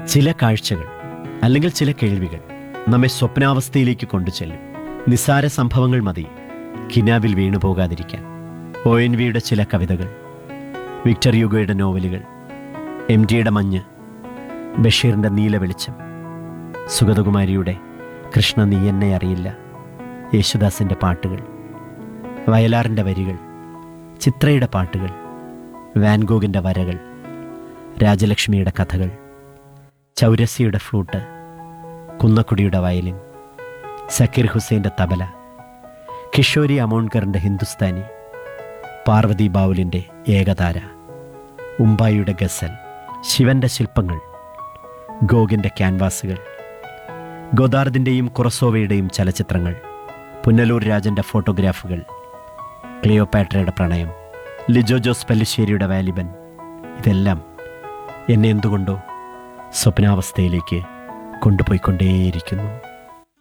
ചില കാഴ്ചകൾ അല്ലെങ്കിൽ ചില കേൾവികൾ നമ്മെ സ്വപ്നാവസ്ഥയിലേക്ക് കൊണ്ടുചെല്ലും നിസ്സാര സംഭവങ്ങൾ മതി കിനാവിൽ വീണു പോകാതിരിക്കാൻ ഒ എൻ വിയുടെ ചില കവിതകൾ വിക്ടർ യുഗയുടെ നോവലുകൾ എം ടിയുടെ മഞ്ഞ് ബഷീറിൻ്റെ നീല വെളിച്ചം സുഗതകുമാരിയുടെ കൃഷ്ണ നീ എന്നെ അറിയില്ല യേശുദാസിൻ്റെ പാട്ടുകൾ വയലാറിൻ്റെ വരികൾ ചിത്രയുടെ പാട്ടുകൾ വാൻഗോഗിൻ്റെ വരകൾ രാജലക്ഷ്മിയുടെ കഥകൾ ചൗരസിയുടെ ഫ്ലൂട്ട് കുന്നക്കുടിയുടെ വയലിൻ സക്കീർ ഹുസൈൻ്റെ തബല കിഷോരി അമോൺകറിൻ്റെ ഹിന്ദുസ്ഥാനി പാർവതി ബാവുലിൻ്റെ ഏകതാര ഉമ്പായിയുടെ ഗസൽ ശിവന്റെ ശില്പങ്ങൾ ഗോഗിൻ്റെ ക്യാൻവാസുകൾ ഗോദാർദിൻ്റെയും കുറസോവയുടെയും ചലച്ചിത്രങ്ങൾ പുന്നലൂർ രാജൻ്റെ ഫോട്ടോഗ്രാഫുകൾ ക്ലിയോപാട്രയുടെ പ്രണയം ലിജോ ജോസ് പല്ലിശ്ശേരിയുടെ വാലിബൻ ഇതെല്ലാം എന്നെ എന്തുകൊണ്ടോ സ്വപ്നാവസ്ഥയിലേക്ക് കൊണ്ടുപോയിക്കൊണ്ടേയിരിക്കുന്നു